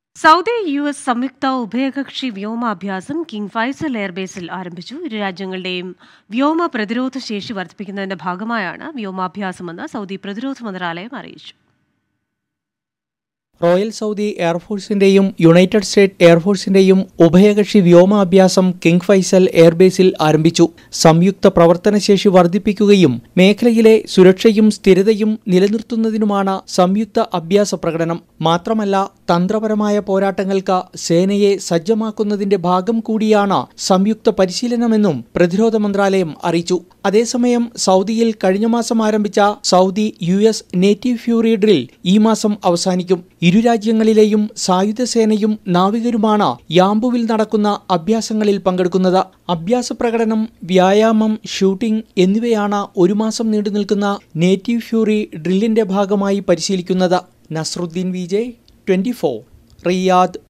Saudi U S സംയുക്ത ഉഭയകക്ഷി വ്യോമാഭ്യാസം കിങ് ഫൈസൽ എയർബേസിൽ ആരംഭിച്ചു ഇരു രാജ്യങ്ങളുടെയും വ്യോമ പ്രതിരോധ ശേഷി വർദ്ധിപ്പിക്കുന്നതിന്റെ ഭാഗമായാണ് വ്യോമാഭ്യാസമെന്ന് സൗദി പ്രതിരോധ മന്ത്രാലയം അറിയിച്ചു റോയൽ സൗദി എയർഫോഴ്സിന്റെയും യുണൈറ്റഡ് സ്റ്റേറ്റ് എയർഫോഴ്സിന്റെയും ഉഭയകക്ഷി വ്യോമാഭ്യാസം കിങ് ഫൈസൽ എയർബേസിൽ ആരംഭിച്ചു സംയുക്ത പ്രവർത്തനശേഷി വർദ്ധിപ്പിക്കുകയും മേഖലയിലെ സുരക്ഷയും സ്ഥിരതയും നിലനിർത്തുന്നതിനുമാണ് സംയുക്ത അഭ്യാസ പ്രകടനം മാത്രമല്ല തന്ത്രപരമായ പോരാട്ടങ്ങൾക്ക് സേനയെ സജ്ജമാക്കുന്നതിന്റെ ഭാഗം കൂടിയാണ് സംയുക്ത പരിശീലനമെന്നും പ്രതിരോധ മന്ത്രാലയം അറിയിച്ചു അതേസമയം സൗദിയിൽ കഴിഞ്ഞ മാസം ആരംഭിച്ച Saudi U S Native Fury drill ഈ മാസം അവസാനിക്കും ഇരു രാജ്യങ്ങളിലെയും സായുധ സേനയും നാവികരുമാണ് യാംബുവിൽ നടക്കുന്ന അഭ്യാസങ്ങളിൽ പങ്കെടുക്കുന്നത് അഭ്യാസ പ്രകടനം വ്യായാമം ഷൂട്ടിംഗ് എന്നിവയാണ് ഒരു മാസം നീണ്ടു നിൽക്കുന്ന നേറ്റീവ് ഫ്യൂറി ഡ്രില്ലിന്റെ ഭാഗമായി പരിശീലിക്കുന്നത് നസ്രുദ്ദീൻ വിജയ് ട്വന്റി റിയാദ്